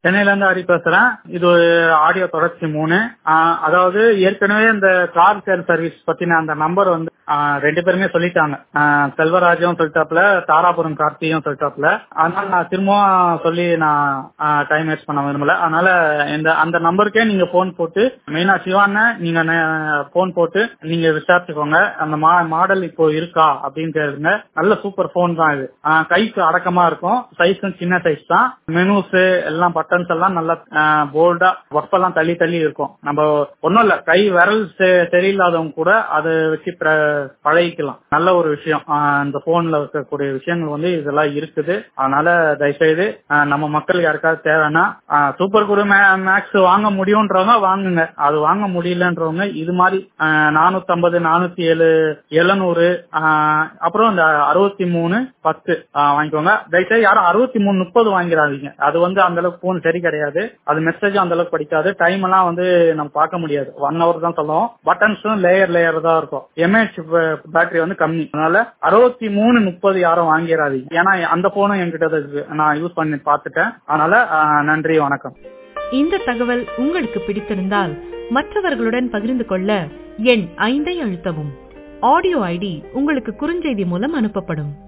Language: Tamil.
சென்னையில இருந்து ஹரி பேசுறேன் இது ஒரு ஆடியோ தொடர்ச்சி மூணு ஆஹ் அதாவது ஏற்கனவே இந்த கார் கேர் சர்வீஸ் பத்தின அந்த நம்பர் வந்து ஆஹ் ரெண்டு பேருமே சொல்லிட்டாங்க ஆஹ் செல்வராஜும் சொல்லிட்டாப்ல தாராபுரம் கார்த்தியும் சொல்லிட்டாப்ல அதனால நான் திரும்பவும் சொல்லி நான் டைம் வேஸ்ட் பண்ண விரும்பல அதனால இந்த அந்த நம்பருக்கே நீங்க போன் போட்டு மெயினா சிவான நீங்க போன் போட்டு நீங்க விசாரிச்சுக்கோங்க அந்த மாடல் இப்போ இருக்கா அப்படின்னு கேளுங்க நல்ல சூப்பர் போன் தான் இது ஆஹ் கைக்கு அடக்கமா இருக்கும் சைஸும் சின்ன சைஸ் தான் மெனூஸ் எல்லாம் பட்டன்ஸ் எல்லாம் நல்லா போல்டா ஒர்க் எல்லாம் தள்ளி தள்ளி இருக்கும் நம்ம ஒன்னும் இல்ல கை விரல் தெ- சரியில்லாதவங்க கூட அதை வச்சு பிர- பழகிக்கலாம் நல்ல ஒரு விஷயம் ஆஹ் இந்த போன்ல இருக்கக்கூடிய விஷயங்கள் வந்து இதெல்லாம் இருக்குது அதனால தயவுசெய்து ஆஹ் நம்ம மக்கள் யாருக்காவது தேவைன்னா சூப்பர் குரு மேக்ஸ் வாங்க முடியும்ன்றவங்க வாங்குங்க அது வாங்க முடியலன்றவங்க இது மாதிரி நானூத்தி ஐம்பது நானூத்தி ஏழு எழுநூறு அப்புறம் இந்த அறுபத்தி மூணு பத்து ஆஹ் வாங்கிக்கோங்க தயவுசெய்து யாரும் அறுபத்தி மூணு முப்பது வாங்கிடாதீங்க அது வந்து அந்த அளவுக்கு போன் சரி கிடையாது அது மெசேஜ் அந்த அளவுக்கு படிக்காது டைம் எல்லாம் வந்து நம்ம பார்க்க முடியாது ஒன் ஹவர் தான் சொல்லுவோம் பட்டன்ஸும் லேயர் லேயர் தான் இருக்கும் எம்ஏஹெச் பேட்டரி வந்து கம்மி அதனால அறுபத்தி மூணு முப்பது யாரும் வாங்கிடாதீங்க ஏன்னா அந்த போனும் என்கிட்ட தான் இருக்கு நான் யூஸ் பண்ணி பார்த்துட்டேன் அதனால ஆஹ் நன்றி வணக்கம் இந்த தகவல் உங்களுக்கு பிடித்திருந்தால் மற்றவர்களுடன் பகிர்ந்து கொள்ள எண் ஐந்தை அழுத்தவும் ஆடியோ ஐடி உங்களுக்கு குறுஞ்செய்தி மூலம் அனுப்பப்படும்